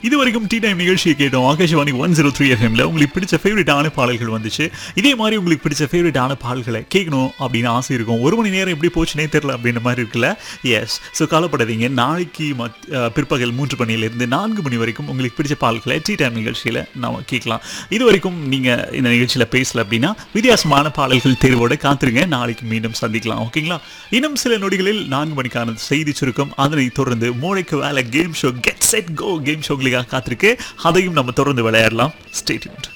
இது வரைக்கும் tea time நிகழ்ச்சியை கேட்டோம் ஆகாஷவாணி ஒன் ஜீரோ த்ரீ எஃப்எம்ல உங்களுக்கு பிடிச்ச ஃபேவரட்டான பாடல்கள் வந்துச்சு இதே மாதிரி உங்களுக்கு பிடிச்ச ஃபேவரட்டான பாடல்களை கேட்கணும் அப்படின்னு ஆசை இருக்கும் ஒரு மணி நேரம் எப்படி போச்சுனே தெரியல அப்படின்ற மாதிரி இருக்குல்ல எஸ் ஸோ கவலைப்படாதீங்க நாளைக்கு மத் அஹ், பிற்பகல் மூன்று மணியிலிருந்து நான்கு மணி வரைக்கும் உங்களுக்கு பிடிச்ச பாடல்களை டீ டைம் நிகழ்ச்சியில் நாம கேட்கலாம் இது வரைக்கும் நீங்கள் இந்த நிகழ்ச்சியில் பேசல அப்படின்னா வித்தியாசமான பாடல்கள் தேர்வோட காத்துருங்க நாளைக்கு மீண்டும் சந்திக்கலாம் ஓகேங்களா இன்னும் சில நொடிகளில் நான்கு மணிக்கான செய்தி சுருக்கம் அதனை தொடர்ந்து மூளைக்கு வேலை game show get set go game ஷோங்களுக்காக காத்திருக்கு அதையும் நம்ம தொடர்ந்து விளையாடலாம் ஸ்டேட்மெண்ட்